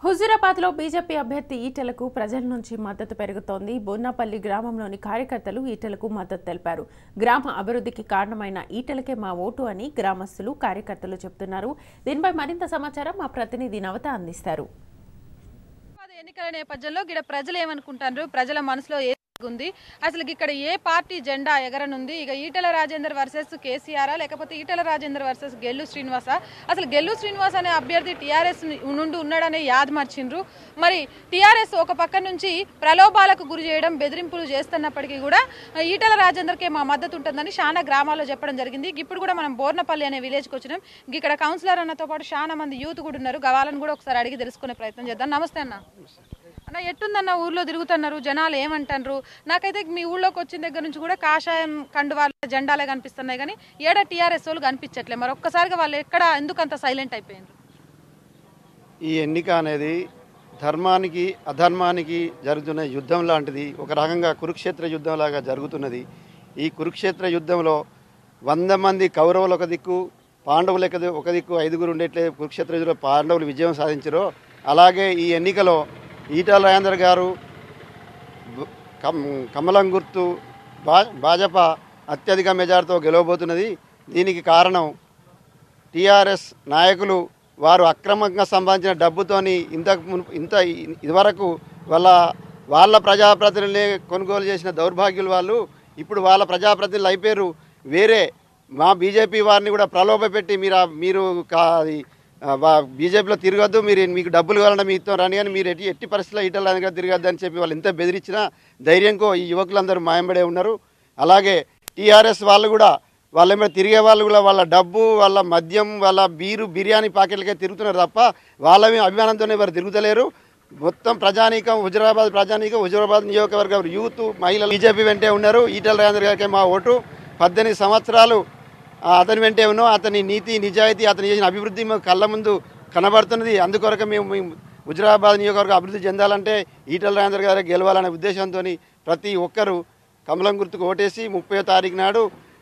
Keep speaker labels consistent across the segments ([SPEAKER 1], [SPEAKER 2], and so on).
[SPEAKER 1] హుజూరాబాద్ లో బీజేపీ అభ్యర్థి ఈటెలకు ప్రజల నుంచి మద్దతు పెరుగుతోంది బొన్నాపల్లి గ్రామంలోని కార్యకర్తలు ఈటెలకు మద్దతు తెలిపారు గ్రామ అభివృద్ధికి కారణమైన ఈటెలకే మా ఓటు అని గ్రామస్తులు కార్యకర్తలు చెబుతున్నారు దీనిపై మరింత సమాచారం మా ప్రతినిధి నవత అందిస్తారు
[SPEAKER 2] హైదరాబాద్ ఎన్నికల నేపథ్యంలో ఇక్కడ ప్రజలు ఏమనుకుంటారు ప్రజల మనసులో ఏ ఉంది అసలు ఇక్కడ ఏ పార్టీ జెండా ఎగరనుంది ఇక ఈటల రాజేందర్ వర్సెస్ కేసీఆర్ లేకపోతే ఈటల రాజేందర్ వర్సెస్ గెల్లు శ్రీనివాస అసలు గెల్లు శ్రీనివాస్ అనే అభ్యర్థి టీఆర్ఎస్ నుండి ఉన్నాడనే యాద్ మార్చిండ్రు మరి టీఆర్ఎస్ ఒక పక్క నుంచి ప్రలోభాలకు గురి చేయడం బెదిరింపులు చేస్తున్నప్పటికీ కూడా ఈటల రాజేందర్కే మా మద్దతు ఉంటుందని చాలా గ్రామాల్లో చెప్పడం జరిగింది ఇప్పుడు కూడా మనం బోర్నపల్లి అనే విలేజ్కి వచ్చినాం ఇక్కడ కౌన్సిలర్ అన్నతో పాటు చాలా మంది యూత్ కూడా ఉన్నారు వాళ్ళని కూడా ఒకసారి అడిగి తెలుసుకునే ప్రయత్నం చేద్దాం నమస్తే అన్న అన్న ఎట్టుందన్న ఊర్లో తిరుగుతున్నారు జనాలు ఏమంటారు నాకైతే మీ ఊళ్ళోకి వచ్చిన దగ్గర నుంచి కూడా కాషాయం కండువాళ్ళ జెండాలే కనిపిస్తున్నాయి కానీ ఏడ టీఆర్ఎస్ వాళ్ళు కనిపించట్లే మరి ఒక్కసారిగా వాళ్ళు ఎక్కడ ఎందుకు అంత సైలెంట్ అయిపోయిండ్రు
[SPEAKER 3] ఈ ఎన్నిక అనేది ధర్మానికి అధర్మానికి జరుగుతున్న యుద్ధం లాంటిది ఒక రకంగా కురుక్షేత్ర యుద్ధంలాగా జరుగుతున్నది ఈ కురుక్షేత్ర యుద్ధంలో వంద మంది కౌరవులు ఒక దిక్కు పాండవులు ఒక ది- ఒక దిక్కు ఐదుగురు ఉండేట్లే కురుక్షేత్ర యుద్ధంలో పాండవులు విజయం సాధించారో అలాగే ఈ ఎన్నికలో ఈటల రాజేందర్ గారు బ- కమ్- కమలం గుర్తు భా భాజపా అత్యధిక మెజార్తో గెలవబోతున్నది దీనికి కారణం టీఆర్ఎస్ నాయకులు వారు అక్రమంగా సంపాదించిన డబ్బుతోని ఇంతకు మునుపు ఇంత ఇదివరకు వాళ్ళ వాళ్ళ ప్రజాప్రతినిధులే కొనుగోలు చేసిన దౌర్భాగ్యులు వాళ్ళు ఇప్పుడు వాళ్ళ ప్రజాప్రతినిధులు అయిపోయారు వేరే మా బీజేపీ వారిని కూడా ప్రలోభ పెట్టి మీరు ఆ- మీరు కా- అది, ఆ, వా- బీజేపీలో తిరగద్దు మీరు మీకు డబ్బులు కావాలంటే మీతో రాని కానీ మీరు ఎట్టి ఎట్టి పరిస్థితుల్లో ఇటల్ దగ్గర తిరగద్దు అని చెప్పి వాళ్ళు ఎంత బెదిరించినా ధైర్యంకో ఈ యువకులందరూ మాయంబడే ఉన్నారు అలాగే టీఆర్ఎస్ వాళ్ళు కూడా వాళ్ళ మీద తిరిగే వాళ్ళు కూడా వాళ్ళ డబ్బు వాళ్ళ మద్యం వాళ్ళ బీరు బిర్యానీ ప్యాకెట్లకే తిరుగుతున్నారు తప్ప వాళ్ళ మీద అభిమానంతోనే వారు తిరుగుతలేరు మొత్తం ప్రజానీకం హుజరాబాద్ ప్రజానీకం హుజరాబాద్ నియోజకవర్గం యూత్ మహిళలు బీజేపీ వెంటే ఉన్నారు ఈటల రాజేంద్ర గారికి మా ఓటు పద్దెనిమిది సంవత్సరాలు ఆ, అతని వెంటే ఉన్నాం అతని నీతి నిజాయితీ అతను చేసిన అభివృద్ధి మా కళ్ళ ముందు కనబడుతున్నది అందుకొరకు మేము మేము హుజరాబాద్ నియోజకవర్గం అభివృద్ధి చెందాలంటే ఈటల రాజేంద్ర గారు గెలవాలనే ఉద్దేశంతో ప్రతి ఒక్కరూ కమలం గుర్తుకు ఓటేసి ముప్పై తారీఖు నాడు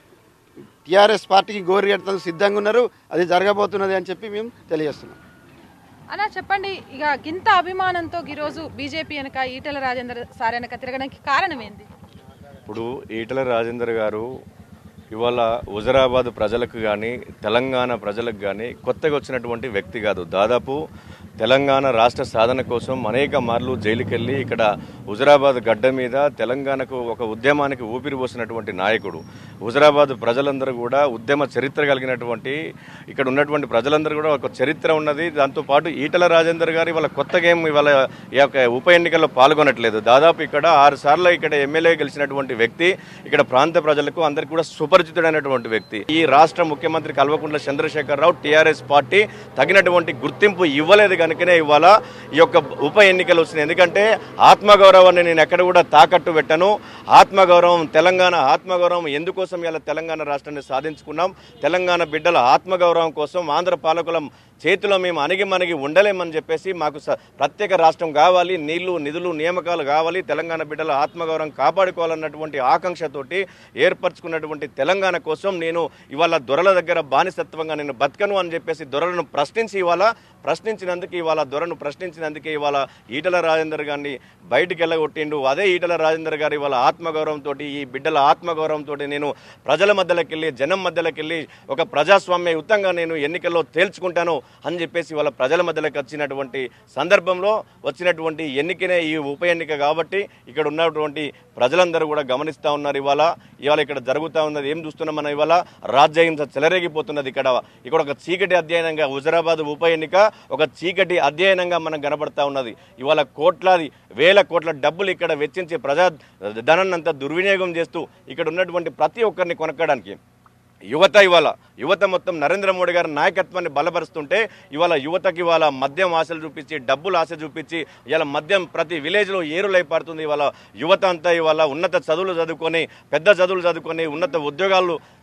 [SPEAKER 3] టీఆర్ఎస్ పార్టీకి గోరు కట్టడానికి సిద్ధంగా ఉన్నారు అది జరగబోతున్నది అని చెప్పి మేము తెలియజేస్తున్నాం
[SPEAKER 2] అన్న చెప్పండి ఇక గింత అభిమానంతో ఈరోజు బీజేపీ వెనక ఈటల రాజేందర్ సార్ వెనక తిరగడానికి కారణం ఏంది
[SPEAKER 4] ఇప్పుడు ఈటల రాజేందర్ గారు ఇవాళ హుజరాబాద్ ప్రజలకు కానీ తెలంగాణ ప్రజలకు కానీ కొత్తగా వచ్చినటువంటి వ్యక్తి కాదు దాదాపు తెలంగాణ రాష్ట్ర సాధన కోసం అనేక మార్లు జైలుకెళ్ళి ఇక్కడ హుజరాబాద్ గడ్డ మీద తెలంగాణకు ఒక ఉద్యమానికి ఊపిరి పోసినటువంటి నాయకుడు హుజరాబాద్ ప్రజలందరూ కూడా ఉద్యమ చరిత్ర కలిగినటువంటి ఇక్కడ ఉన్నటువంటి ప్రజలందరూ కూడా ఒక చరిత్ర ఉన్నది దాంతోపాటు ఈటల రాజేందర్ గారు ఇవాళ కొత్తగా ఏం ఇవాళ ఈ యొక్క ఉప ఎన్నికల్లో పాల్గొనట్లేదు దాదాపు ఇక్కడ ఆరు సార్లు ఇక్కడ ఎమ్మెల్యే గెలిచినటువంటి వ్యక్తి ఇక్కడ ప్రాంత ప్రజలకు అందరికీ కూడా సుపరిచితుడైనటువంటి వ్యక్తి ఈ రాష్ట్ర ముఖ్యమంత్రి కల్వకుంట్ల చంద్రశేఖరరావు టీఆర్ఎస్ పార్టీ తగినటువంటి గుర్తింపు ఇవ్వలేదు కనుకనే ఇవాళ ఈ యొక్క ఉప ఎన్నికలు వచ్చినాయి ఎందుకంటే ఆత్మగౌరవాన్ని నేను ఎక్కడ కూడా తాకట్టు పెట్టను ఆత్మగౌరవం తెలంగాణ ఆత్మగౌరవం ఎందుకోసం ఇలా తెలంగాణ రాష్ట్రాన్ని సాధించుకున్నాం తెలంగాణ బిడ్డల ఆత్మగౌరవం కోసం ఆంధ్ర పాలకుల చేతిలో మేము అణిగి మనగి ఉండలేమని చెప్పేసి మాకు స- ప్రత్యేక రాష్ట్రం కావాలి నీళ్లు నిధులు నియామకాలు కావాలి తెలంగాణ బిడ్డల ఆత్మగౌరవం కాపాడుకోవాలన్నటువంటి ఆకాంక్షతోటి ఏర్పరచుకున్నటువంటి తెలంగాణ కోసం నేను ఇవాళ దొరల దగ్గర బానిసత్వంగా నేను బతకను అని చెప్పేసి దొరలను ప్రశ్నించి ఇవాళ ప్రశ్నించినందుకు ఇవాళ దొరను ప్రశ్నించినందుకే ఇవాళ ఈటల రాజేందర్ గారిని బయటికి వెళ్ళగొట్టిండు అదే ఈటల రాజేందర్ గారు ఇవాళ ఆత్మగౌరవంతో ఈ బిడ్డల ఆత్మగౌరవంతో నేను ప్రజల మధ్యలోకి వెళ్ళి జనం మధ్యలోకి వెళ్ళి ఒక ప్రజాస్వామ్య యుతంగా నేను ఎన్నికల్లో తేల్చుకుంటాను అని చెప్పేసి వాళ్ళ ప్రజల మధ్యలోకి వచ్చినటువంటి సందర్భంలో వచ్చినటువంటి ఎన్నికనే ఈ ఉప ఎన్నిక కాబట్టి ఇక్కడ ఉన్నటువంటి ప్రజలందరూ కూడా గమనిస్తూ ఉన్నారు ఇవాళ ఇవాళ ఇక్కడ జరుగుతూ ఉన్నది ఏం చూస్తున్నాం మనం ఇవాళ రాజ్యహింస చెలరేగిపోతున్నది ఇక్కడ ఇక్కడ ఒక చీకటి అధ్యయనంగా హుజరాబాద్ ఉప ఎన్నిక ఒక చీకటి అధ్యయనంగా మనకు కనబడతా ఉన్నది ఇవాళ కోట్లాది వేల కోట్ల డబ్బులు ఇక్కడ వెచ్చించి ప్రజా ధనాన్ని అంతా దుర్వినియోగం చేస్తూ ఇక్కడ ఉన్నటువంటి ప్రతి ఒక్కరిని కొనక్కడానికి యువత ఇవాళ యువత మొత్తం నరేంద్ర మోడీ గారి నాయకత్వాన్ని బలపరుస్తుంటే ఇవాళ యువతకి ఇవాళ మద్యం ఆశలు చూపించి డబ్బులు ఆశ చూపించి ఇవాళ మద్యం ప్రతి విలేజ్లో ఏరులై పడుతుంది ఇవాళ యువత అంతా ఇవాళ ఉన్నత చదువులు చదువుకొని పెద్ద చదువులు చదువుకొని ఉన్నత ఉద్యోగాలు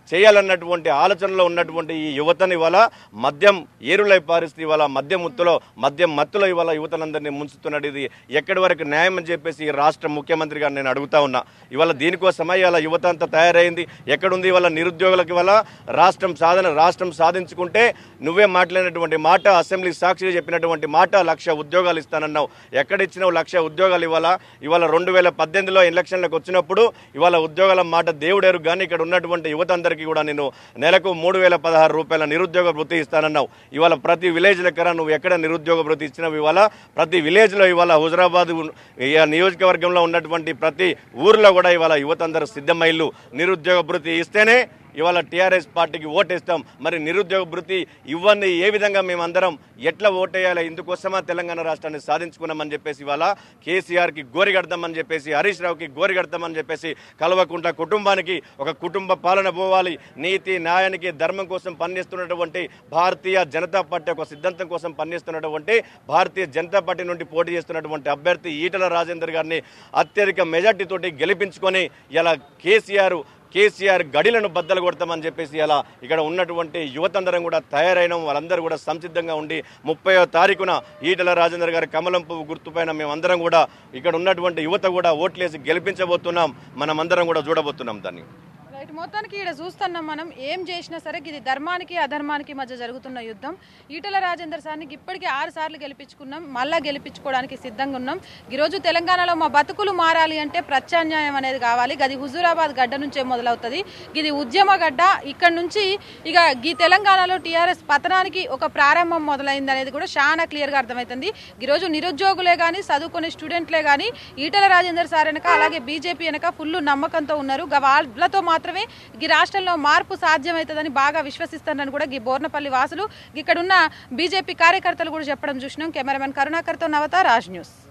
[SPEAKER 4] చేయాలన్నటువంటి ఆలోచనలో ఉన్నటువంటి ఈ యువతని ఇవాళ మద్యం ఏరులై పారిస్తే ఇవాళ మద్యం ముత్తులో మద్యం మత్తులో ఇవాళ యువతలందరినీ ముంచుతున్నది ఇది ఎక్కడి వరకు న్యాయం అని చెప్పేసి ఈ రాష్ట్ర ముఖ్యమంత్రి గారు నేను అడుగుతా ఉన్నా ఇవాళ దీనికోసమై ఇవాళ యువత అంతా తయారైంది ఎక్కడుంది ఇవాళ నిరుద్యోగులకు ఇవాళ రాష్ట్రం సాధన రాష్ట్రం సాధించుకుంటే నువ్వే మాట్లాడినటువంటి మాట అసెంబ్లీ సాక్షిగా చెప్పినటువంటి మాట లక్ష ఉద్యోగాలు ఇస్తానన్నావు ఎక్కడ ఇచ్చినావు లక్ష ఉద్యోగాలు ఇవాళ ఇవాళ రెండు వేల పద్దెనిమిదిలో ఎలక్షన్లకు వచ్చినప్పుడు ఇవాళ ఉద్యోగాల మాట దేవుడేరు కానీ ఇక్కడ ఉన్నటువంటి యువత అందరికీ కూడా నేను నెలకు మూడు వేల పదహారు రూపాయల నిరుద్యోగ వృత్తి ఇస్తానన్నావు ఇవాళ ప్రతి విలేజ్ లెక్కన నువ్వు ఎక్కడ నిరుద్యోగ వృత్తి ఇచ్చినావు ఇవాళ ప్రతి విలేజ్లో ఇవాళ హుజరాబాద్ ఉన్- ఈ నియోజకవర్గంలో ఉన్నటువంటి ప్రతి ఊర్లో కూడా ఇవాళ యువత అందరూ సిద్ధమైళ్ళు నిరుద్యోగ వృత్తి ఇస్తేనే ఇవాళ టీఆర్ఎస్ పార్టీకి ఓటేస్తాం మరి నిరుద్యోగ భృతి ఇవ్వండి ఏ విధంగా మేమందరం ఎట్లా ఓటేయాలి ఇందుకోసమా తెలంగాణ రాష్ట్రాన్ని సాధించుకున్నామని చెప్పేసి ఇవాళ కేసీఆర్కి గోరి కడతామని చెప్పేసి హరీష్ రావుకి గోరి కడతామని చెప్పేసి కల్వకుంట కుటుంబానికి ఒక కుటుంబ పాలన పోవాలి నీతి న్యాయానికి ధర్మం కోసం పనిచేస్తున్నటువంటి భారతీయ జనతా పార్టీ ఒక సిద్ధాంతం కోసం పనిచేస్తున్నటువంటి భారతీయ జనతా పార్టీ నుండి పోటీ చేస్తున్నటువంటి అభ్యర్థి ఈటల రాజేందర్ గారిని అత్యధిక మెజార్టీతోటి గెలిపించుకొని ఇలా కేసీఆర్ కేసీఆర్ గడిలను బద్దలు కొడతామని చెప్పేసి అలా ఇక్కడ ఉన్నటువంటి యువతందరం కూడా తయారైన వాళ్ళందరూ కూడా సంసిద్ధంగా ఉండి ముప్పయో తారీఖున ఈటల రాజేందర్ గారి కమలం పువ్వు గుర్తుపైన మేమందరం కూడా ఇక్కడ ఉన్నటువంటి యువత కూడా ఓట్లేసి గెలిపించబోతున్నాం మనమందరం కూడా చూడబోతున్నాం దాన్ని
[SPEAKER 2] రైట్ మొత్తానికి ఇక్కడ చూస్తున్నాం మనం ఏం చేసినా సరే ఇది ధర్మానికి అధర్మానికి మధ్య జరుగుతున్న యుద్ధం ఈటల రాజేందర్ సార్ని ఇప్పటికే ఆరు సార్లు గెలిపించుకున్నాం మళ్ళా గెలిపించుకోవడానికి సిద్ధంగా ఉన్నాం ఈరోజు తెలంగాణలో మా బతుకులు మారాలి అంటే ప్రత్యామ్నాయం అనేది కావాలి గది హుజూరాబాద్ గడ్డ నుంచే మొదలవుతుంది ఇది ఉద్యమ గడ్డ ఇక్కడ నుంచి ఇక ఈ తెలంగాణలో టీఆర్ఎస్ పతనానికి ఒక ప్రారంభం మొదలైంది అనేది కూడా చాలా క్లియర్గా అర్థమవుతుంది ఈరోజు నిరుద్యోగులే కానీ చదువుకునే స్టూడెంట్లే కానీ ఈటల రాజేందర్ సార్ వెనక అలాగే బీజేపీ వెనక ఫుల్ నమ్మకంతో ఉన్నారు గా వాళ్ళతో మాత్రమే ఈ రాష్ట్రంలో మార్పు సాధ్యమవుతుందని బాగా విశ్వసిస్తారని కూడా ఈ బోర్నపల్లి వాసులు ఇక్కడ ఉన్న బీజేపీ కార్యకర్తలు కూడా చెప్పడం చూసినాం కెమెరామెన్ కరుణాకర్తో నవత రాజ్ న్యూస్